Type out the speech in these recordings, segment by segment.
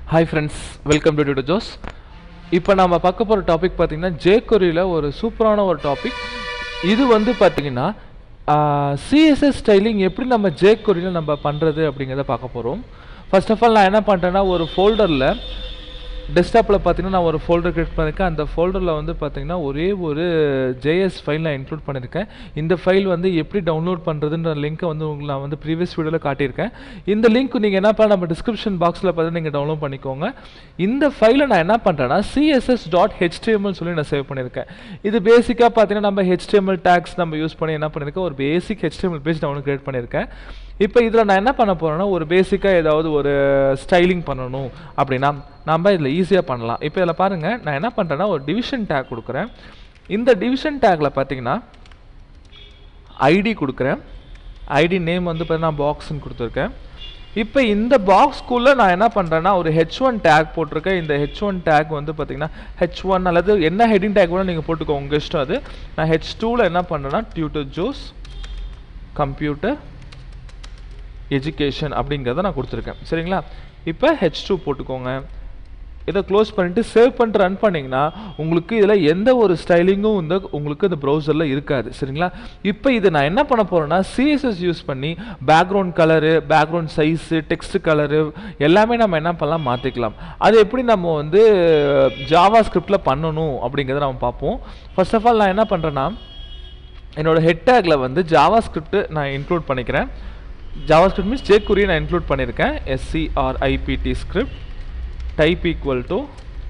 hi friends welcome to to ஜோஸ் இப்போ நம்ம பார்க்க போகிற டாபிக் பார்த்தீங்கன்னா ஜேகொரியில் ஒரு சூப்பரான ஒரு டாபிக் இது வந்து பார்த்தீங்கன்னா சிஎஸ்எஸ் ஸ்டைலிங் எப்படி நம்ம ஜேகொரியில் நம்ம பண்ணுறது அப்படிங்கிறத பார்க்க போகிறோம் ஃபர்ஸ்ட் ஆஃப் ஆல் நான் என்ன பண்ணுறேன்னா ஒரு ஃபோல்டரில் டெஸ்க்டாப்பில் பார்த்தீங்கன்னா நான் ஒரு ஃபோல்டர் கிரியேட் பண்ணியிருக்கேன் அந்த ஃபோல்டரில் வந்து பார்த்தீங்கன்னா ஒரே ஒரு ஜேஎஸ் ஃபைல் நான் இன்க்ளூட் பண்ணியிருக்கேன் இந்த ஃபைல் வந்து எப்படி டவுன்லோட் பண்ணுறதுன்ற லிங்க்கை வந்து உங்களுக்கு நான் வந்து ப்ரீவியஸ் வீடியோவில் காட்டியிருக்கேன் இந்த லிங்க் நீங்கள் என்ன பண்ண நம்ம டிஸ்கிரிப்ஷன் பாக்ஸில் பார்த்து நீங்கள் டவுன்லோட் பண்ணிக்கோங்க இந்த ஃபைலை நான் என்ன பண்ணுறேன்னா சிஎஸ்எஸ் டாட் ஹெச்டிஎம்எல் சொல்லி நான் சேவ் பண்ணியிருக்கேன் இது பேசிக்காக பார்த்தீங்கன்னா நம்ம ஹெச்டிஎம்எல் டேக்ஸ் நம்ம யூஸ் பண்ணி என்ன பண்ணியிருக்கேன் ஒரு பேசிக் ஹெச்டிஎம்எல் பேஜ் நான் ஒன்று கிரியேட் பண்ணியிருக்கேன் இப்போ இதில் நான் என்ன பண்ண போகிறேன்னா ஒரு பேசிக்காக ஏதாவது ஒரு ஸ்டைலிங் பண்ணணும் அப்படின்னா நம்ம இதில் ஈஸியாக பண்ணலாம் இப்போ இதில் பாருங்கள் நான் என்ன பண்ணுறேன்னா ஒரு டிவிஷன் டேக் கொடுக்குறேன் இந்த டிவிஷன் டேக்கில் பார்த்தீங்கன்னா ஐடி கொடுக்குறேன் ஐடி நேம் வந்து பார்த்தீங்கன்னா பாக்ஸ்ன்னு கொடுத்துருக்கேன் இப்போ இந்த பாக்ஸ்க்குள்ளே நான் என்ன பண்ணுறேன்னா ஒரு ஹெச் ஒன் டேக் போட்டிருக்கேன் இந்த ஹெச் ஒன் டேக் வந்து பார்த்தீங்கன்னா ஹெச் ஒன் அல்லது என்ன ஹெட்டிங் டேக் கூட நீங்கள் போட்டுக்கோங்க உங்கள் இஷ்டம் அது நான் ஹெச் டூவில் என்ன பண்ணுறேன்னா டியூட்டர் ஜோஸ் கம்ப்யூட்டர் எஜுகேஷன் அப்படிங்கிறத நான் கொடுத்துருக்கேன் சரிங்களா இப்போ ஹெச் டூ போட்டுக்கோங்க இதை க்ளோஸ் பண்ணிட்டு சேவ் பண்ணிட்டு ரன் பண்ணிங்கன்னா உங்களுக்கு இதில் எந்த ஒரு ஸ்டைலிங்கும் வந்து உங்களுக்கு இந்த ப்ரௌசரில் இருக்காது சரிங்களா இப்போ இது நான் என்ன பண்ண போகிறேன்னா சிஎஸ்எஸ் யூஸ் பண்ணி background colour background size text colour எல்லாமே நம்ம என்ன பண்ணலாம் மாற்றிக்கலாம் அது எப்படி நம்ம வந்து ஜாவா ஸ்கிரிப்டில் பண்ணணும் அப்படிங்கிறத நம்ம பார்ப்போம் ஃபர்ஸ்ட் ஆஃப் ஆல் நான் என்ன பண்ணுறேன்னா என்னோடய ஹெட் டேக்கில் வந்து ஜாவா ஸ்கிரிப்ட் நான் இன்க்ளூட் பண்ணிக்கிறேன் ஜாவா ஸ்கிரிப்ட் மீன்ஸ் ஜேக்குரியை நான் இன்க்ளூட் பண்ணியிருக்கேன் SCRIPT script type equal to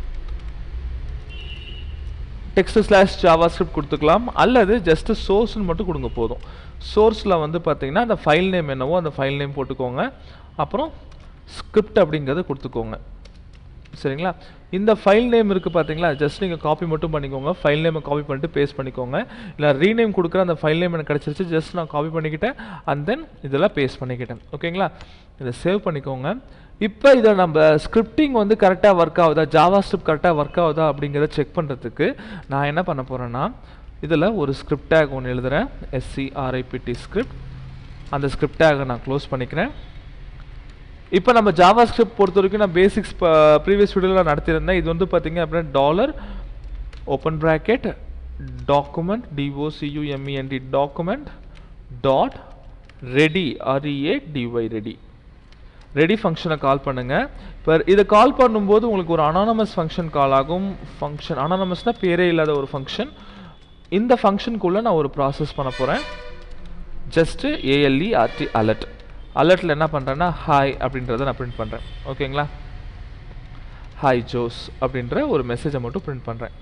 text slash JavaScript கொடுத்துக்கலாம் அல்லது ஜஸ்ட் சோர்ஸ்னு மட்டும் கொடுங்க போதும் சோர்ஸில் வந்து பார்த்தீங்கன்னா அந்த ஃபைல் நேம் என்னவோ அந்த ஃபைல் நேம் போட்டுக்கோங்க அப்புறம் ஸ்கிரிப்ட் அப்படிங்கிறத கொடுத்துக்கோங்க சரிங்களா இந்த ஃபைல் நேம் இருக்குது பார்த்தீங்களா ஜஸ்ட் நீங்கள் காப்பி மட்டும் பண்ணிக்கோங்க ஃபைல் நேமை காப்பி பண்ணிட்டு பேஸ்ட் பண்ணிக்கோங்க இல்லை ரீநேம் கொடுக்குற அந்த ஃபைல் நேம் எனக்கு கிடச்சிருச்சு ஜஸ்ட் நான் காப்பி பண்ணிக்கிட்டேன் அண்ட் தென் இதெல்லாம் பேஸ்ட் பண்ணிக்கிட்டேன் ஓகேங்களா இதை சேவ் பண்ணிக்கோங்க இப்போ இதை நம்ம ஸ்கிரிப்டிங் வந்து கரெக்டாக ஒர்க் ஆகுதா ஜாவா ஸ்கிரிப்ட் கரெக்டாக ஒர்க் ஆகுதா அப்படிங்கிறத செக் பண்ணுறதுக்கு நான் என்ன பண்ண போகிறேன்னா இதில் ஒரு ஸ்கிரிப்ட் டேக் ஒன்று எழுதுகிறேன் எஸ்சிஆர்ஐபிடி ஸ்கிரிப்ட் அந்த ஸ்கிரிப்ட் டேக்கை நான் க்ளோஸ் பண்ணிக்கிறேன் இப்போ நம்ம ஜாவா ஸ்கிரிப்ட் பொறுத்த வரைக்கும் நான் பேசிக்ஸ் ப்ரீவியஸ் வீடியோவில் நடத்தியிருந்தேன் இது வந்து பார்த்தீங்க அப்படின்னா dollar open bracket document DOCUMENT document dot ready REA DY ready ready ஃபங்க்ஷனை கால் பண்ணுங்கள் இப்போ இதை கால் பண்ணும்போது உங்களுக்கு ஒரு அனானமஸ் ஃபங்க்ஷன் கால் ஆகும் ஃபங்க்ஷன் அனானமஸ்னால் பேரே இல்லாத ஒரு ஃபங்க்ஷன் இந்த ஃபங்க்ஷனுக்குள்ளே நான் ஒரு ப்ராசஸ் பண்ண போகிறேன் ஜஸ்ட்டு ஏஎல்இ ஆர்டி அலர்ட் அலர்ட்டில் என்ன பண்ணுறேன்னா ஹாய் அப்படின்றத நான் பிரிண்ட் பண்ணுறேன் ஓகேங்களா ஹாய் ஜோஸ் அப்படின்ற ஒரு மெசேஜை மட்டும் பிரிண்ட் பண்ணுறேன்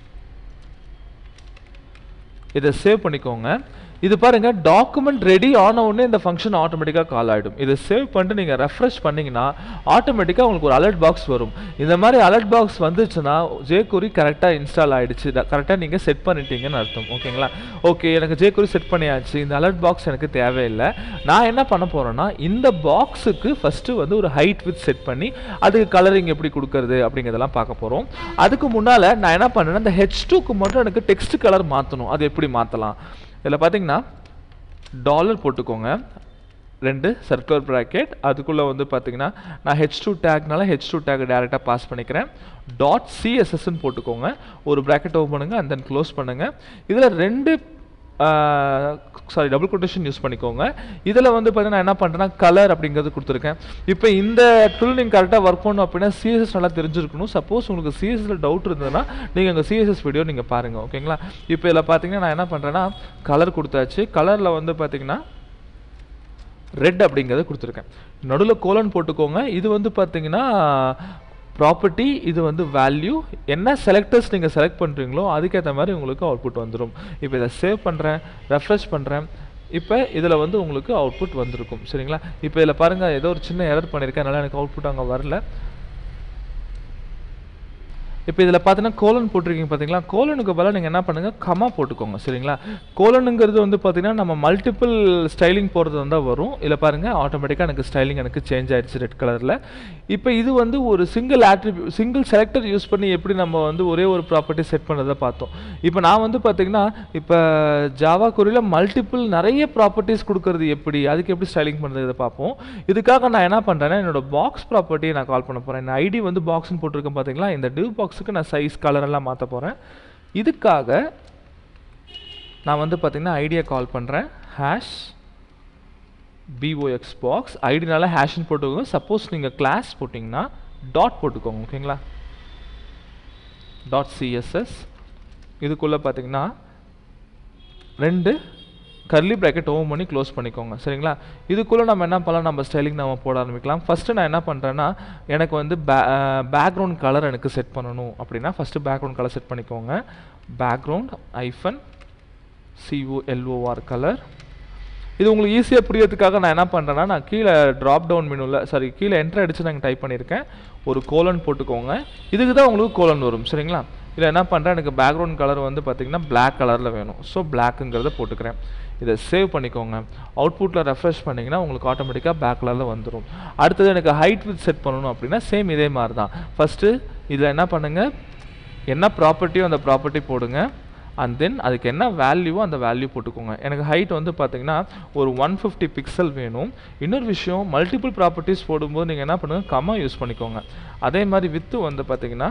இதை சேவ் பண்ணிக்கோங்க இது பாருங்க டாக்குமெண்ட் ரெடி ஆன உடனே இந்த ஃபங்க்ஷன் ஆட்டோமேட்டிக்காக கால் ஆகிடும் இதை சேவ் பண்ணிட்டு நீங்கள் ரெஃப்ரெஷ் பண்ணிங்கன்னா ஆட்டோமேட்டிக்காக உங்களுக்கு ஒரு அலர்ட் பாக்ஸ் வரும் இந்த மாதிரி அலர்ட் பாக்ஸ் வந்துச்சுன்னா ஜேகுரி கரெக்டாக இன்ஸ்டால் ஆகிடுச்சு கரெக்டாக நீங்கள் செட் பண்ணிட்டீங்கன்னு அர்த்தம் ஓகேங்களா ஓகே எனக்கு ஜேகுரி செட் பண்ணியாச்சு இந்த அலர்ட் பாக்ஸ் எனக்கு தேவையில்லை நான் என்ன பண்ண போகிறேன்னா இந்த பாக்ஸுக்கு ஃபஸ்ட்டு வந்து ஒரு ஹைட் வித் செட் பண்ணி அதுக்கு கலரிங் எப்படி கொடுக்கறது அப்படிங்கிறதெல்லாம் பார்க்க போகிறோம் அதுக்கு முன்னால் நான் என்ன பண்ணேன்னா இந்த ஹெச் டூக்கு மட்டும் எனக்கு டெக்ஸ்ட் கலர் மாற்றணும் அது எப்படி மாற்றலாம் இதில் பார்த்தீங்கன்னா டாலர் போட்டுக்கோங்க ரெண்டு சர்க்குலர் ப்ராக்கெட் அதுக்குள்ளே வந்து பார்த்தீங்கன்னா நான் ஹெச் டூ டேக்னால ஹெச் டூ டேக் டேரெக்டாக பாஸ் பண்ணிக்கிறேன் டாட் சிஎஸ்எஸ்ன்னு போட்டுக்கோங்க ஒரு ப்ராக்கெட் ஓப்பன் பண்ணுங்கள் அண்ட் தென் க்ளோஸ் பண்ணுங்கள் இதில் ரெண்டு சாரி டபுள் கொட்டேஷன் யூஸ் பண்ணிக்கோங்க இதில் வந்து பார்த்தீங்கன்னா என்ன பண்ணுறேன்னா கலர் அப்படிங்கிறது கொடுத்துருக்கேன் இப்போ இந்த டூல் நீங்கள் கரெக்டாக ஒர்க் பண்ணணும் அப்படின்னா சிஎஸ்எஸ் நல்லா தெரிஞ்சிருக்கணும் சப்போஸ் உங்களுக்கு சிஎஸ்எஸ்ல டவுட் இருந்ததுன்னா நீங்கள் உங்கள் சிஎஸ்எஸ் வீடியோ நீங்கள் பாருங்கள் ஓகேங்களா இப்போ இதில் பார்த்தீங்கன்னா நான் என்ன பண்ணுறேன்னா கலர் கொடுத்தாச்சு கலரில் வந்து பார்த்தீங்கன்னா ரெட் அப்படிங்கிறத கொடுத்துருக்கேன் நடுவில் கோலன் போட்டுக்கோங்க இது வந்து பார்த்தீங்கன்னா ப்ராப்பர்ட்டி இது வந்து வேல்யூ என்ன செலக்டர்ஸ் நீங்கள் செலக்ட் பண்ணுறீங்களோ அதுக்கேற்ற மாதிரி உங்களுக்கு அவுட்புட் வந்துடும் இப்போ இதை சேவ் பண்ணுறேன் ரெஃப்ரெஷ் பண்ணுறேன் இப்போ இதில் வந்து உங்களுக்கு அவுட்புட் வந்திருக்கும் சரிங்களா இப்போ இதில் பாருங்கள் ஏதோ ஒரு சின்ன எரர் பண்ணியிருக்கேன் அதனால் எனக்கு அவுட்புட் அங்கே வரல இப்போ இதில் பார்த்தீங்கன்னா கோலன் போட்டிருக்கீங்க பார்த்தீங்களா கோலனுக்கு பதிலாக நீங்கள் என்ன பண்ணுங்கள் கமா போட்டுக்கோங்க சரிங்களா கோலனுங்கிறது வந்து பார்த்தீங்கன்னா நம்ம மல்டிபிள் ஸ்டைலிங் போகிறது வந்தால் வரும் இதில் பாருங்கள் ஆட்டோமேட்டிக்காக எனக்கு ஸ்டைலிங் எனக்கு சேஞ்ச் ஆயிடுச்சு ரெட் கலரில் இப்போ இது வந்து ஒரு single attribute single selector use பண்ணி எப்படி நம்ம வந்து ஒரே ஒரு ப்ராப்பர்ட்டி செட் பண்ணுறதை பார்த்தோம் இப்போ நான் வந்து பார்த்தீங்கன்னா இப்போ ஜாவா குறியில் மல்டிபிள் நிறைய ப்ராப்பர்ட்டிஸ் கொடுக்கறது எப்படி அதுக்கு எப்படி ஸ்டைலிங் பண்ணுறது இதை பார்ப்போம் இதுக்காக நான் என்ன பண்ணுறேன்னா என்னோட பாக்ஸ் ப்ராப்பர்ட்டியை நான் கால் பண்ண போகிறேன் இந்த ஐடி வந்து பாக்ஸ்னு போட்டிருக்கேன் பார்த்தீங்களா இந்த டிவ் பாக்ஸுக்கு நான் சைஸ் கலர் எல்லாம் மாற்ற போகிறேன் இதுக்காக நான் வந்து பார்த்தீங்கன்னா ஐடியா கால் பண்ணுறேன் ஹேஷ் பிஓஎக்ஸ் பாக்ஸ் ஐடினால ஹேஷ்னு போட்டுக்கோங்க சப்போஸ் நீங்கள் கிளாஸ் போட்டிங்கன்னா டாட் போட்டுக்கோங்க ஓகேங்களா டாட் சிஎஸ்எஸ் இதுக்குள்ளே பார்த்தீங்கன்னா ரெண்டு கர்லி ப்ராக்கெட் ஓம் பண்ணி க்ளோஸ் பண்ணிக்கோங்க சரிங்களா இதுக்குள்ளே நம்ம என்ன பண்ணலாம் நம்ம ஸ்டைலிங் நம்ம போட ஆரம்பிக்கலாம் ஃபஸ்ட்டு நான் என்ன பண்ணுறேன்னா எனக்கு வந்து பே பேக்ரவுண்ட் கலர் எனக்கு செட் பண்ணணும் அப்படின்னா ஃபஸ்ட்டு பேக்ரவுண்ட் கலர் செட் பண்ணிக்கோங்க பேக்ரவுண்ட் ஐஃபன் சிஓஎல்ஓஆர் கலர் இது உங்களுக்கு ஈஸியாக புரியறதுக்காக நான் என்ன பண்ணுறேன்னா நான் கீழே ட்ராப் டவுன் மெனுவில் சாரி கீழே என்ட்ரு அடித்து நாங்கள் டைப் பண்ணியிருக்கேன் ஒரு கோலன் போட்டுக்கோங்க இதுக்கு தான் உங்களுக்கு கோலன் வரும் சரிங்களா இதில் என்ன பண்ணுறேன் எனக்கு பேக்ரவுண்ட் கலர் வந்து பார்த்திங்கன்னா பிளாக் கலரில் வேணும் ஸோ பிளாக்குங்கிறத போட்டுக்கிறேன் இதை சேவ் பண்ணிக்கோங்க அவுட்புட்டில் ரெஃப்ரெஷ் பண்ணிங்கன்னா உங்களுக்கு ஆட்டோமேட்டிக்காக பேக் கலரில் வந்துடும் அடுத்தது எனக்கு ஹைட் வித் செட் பண்ணணும் அப்படின்னா சேம் இதே மாதிரி தான் ஃபஸ்ட்டு இதில் என்ன பண்ணுங்கள் என்ன ப்ராப்பர்ட்டியோ அந்த ப்ராப்பர்ட்டி போடுங்க அண்ட் தென் அதுக்கு என்ன வேல்யூவோ அந்த வேல்யூ போட்டுக்கோங்க எனக்கு ஹைட் வந்து பார்த்தீங்கன்னா ஒரு ஒன் ஃபிஃப்டி பிக்சல் வேணும் இன்னொரு விஷயம் மல்டிபிள் ப்ராப்பர்ட்டிஸ் போடும்போது நீங்கள் என்ன பண்ணுங்கள் கம்மா யூஸ் பண்ணிக்கோங்க அதே மாதிரி வித்து வந்து பார்த்தீங்கன்னா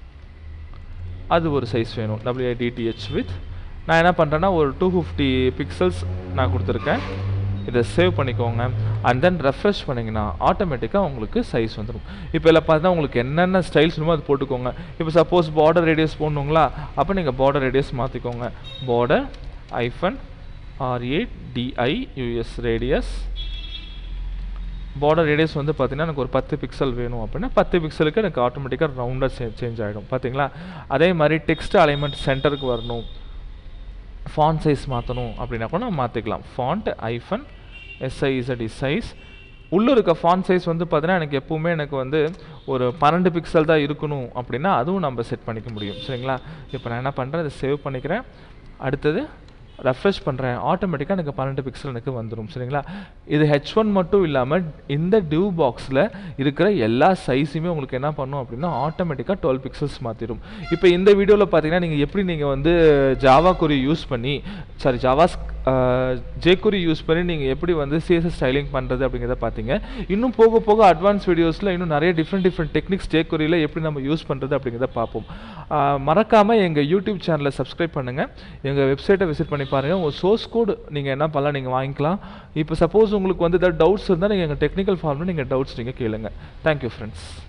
அது ஒரு சைஸ் வேணும் டபிள்யூஐடிடிஹெச் வித் நான் என்ன பண்ணுறேன்னா ஒரு டூ ஃபிஃப்டி பிக்சல்ஸ் நான் கொடுத்துருக்கேன் இதை சேவ் பண்ணிக்கோங்க அண்ட் தென் ரெஃப்ரெஷ் பண்ணிங்கன்னா ஆட்டோமேட்டிக்காக உங்களுக்கு சைஸ் வந்துடும் இப்போ இதில் பார்த்தா உங்களுக்கு என்னென்ன ஸ்டைல்ஸ் வேணுமோ அது போட்டுக்கோங்க இப்போ சப்போஸ் பார்டர் ரேடியஸ் போடணுங்களா அப்போ நீங்கள் பார்டர் ரேடியஸ் மாற்றிக்கோங்க border hyphen R A D I U S radius border radius வந்து பார்த்தீங்கன்னா எனக்கு ஒரு பத்து பிக்சல் வேணும் அப்படின்னா பத்து பிக்சலுக்கு எனக்கு ஆட்டோமேட்டிக்காக ரவுண்டாக சே சேஞ்ச் ஆகிடும் பார்த்தீங்களா அதே மாதிரி டெக்ஸ்ட் அலைன்மெண்ட் சென்டருக்கு வரணும் ஃபாண்ட் சைஸ் மாற்றணும் அப்படின்னா கூட நம்ம மாற்றிக்கலாம் ஃபாண்ட் ஐஃபன் எஸ்ஐஇசடி சைஸ் உள்ளே இருக்க ஃபாண்ட் சைஸ் வந்து பார்த்தீங்கன்னா எனக்கு எப்பவுமே எனக்கு வந்து ஒரு பன்னெண்டு பிக்சல் தான் இருக்கணும் அப்படின்னா அதுவும் நம்ம செட் பண்ணிக்க முடியும் சரிங்களா இப்போ நான் என்ன பண்ணுறேன் இதை சேவ் பண்ணிக்கிறேன் அடுத்தது ரெஃப்ரெஷ் பண்ணுறேன் ஆட்டோமேட்டிக்காக எனக்கு பன்னெண்டு பிக்சல் எனக்கு வந்துடும் சரிங்களா இது ஹெச் ஒன் மட்டும் இல்லாமல் இந்த டிவ் பாக்ஸில் இருக்கிற எல்லா சைஸுமே உங்களுக்கு என்ன பண்ணும் அப்படின்னா ஆட்டோமேட்டிக்காக டுவெல் பிக்சல்ஸ் மாற்றிடும் இப்போ இந்த வீடியோவில் பார்த்தீங்கன்னா நீங்கள் எப்படி நீங்கள் வந்து ஜாவா குறி யூஸ் பண்ணி சாரி ஜாவாஸ் ஜேக்குரி யூஸ் பண்ணி நீங்கள் எப்படி வந்து சிஎஸ்எஸ் ஸ்டைலிங் பண்ணுறது அப்படிங்கிறத பார்த்தீங்க இன்னும் போக போக அட்வான்ஸ் வீடியோஸில் இன்னும் நிறைய டிஃப்ரெண்ட் டிஃப்ரெண்ட் டெக்னிக்ஸ் ஜேக்குரியில் எப்படி நம்ம யூஸ் பண்ணுறது அப்படிங்கிறத பார்ப்போம் மறக்காமல் எங்கள் யூடியூப் சேனலை சப்ஸ்கிரைப் பண்ணுங்கள் எங்கள் வெப்சைட்டை விசிட் பண்ணி பாருங்கள் உங்கள் சோர்ஸ் கோட் நீங்கள் என்ன பண்ணலாம் நீங்கள் வாங்கிக்கலாம் இப்போ சப்போஸ் உங்களுக்கு வந்து ஏதாவது டவுட்ஸ் இருந்தால் நீங்கள் எங்கள் டெக்னிக்கல் ஃபார்மில் நீங்கள் டவுட்ஸ் நீங்கள் கேளுங்க தேங்க்யூ ஃப்ரெண்ட்ஸ்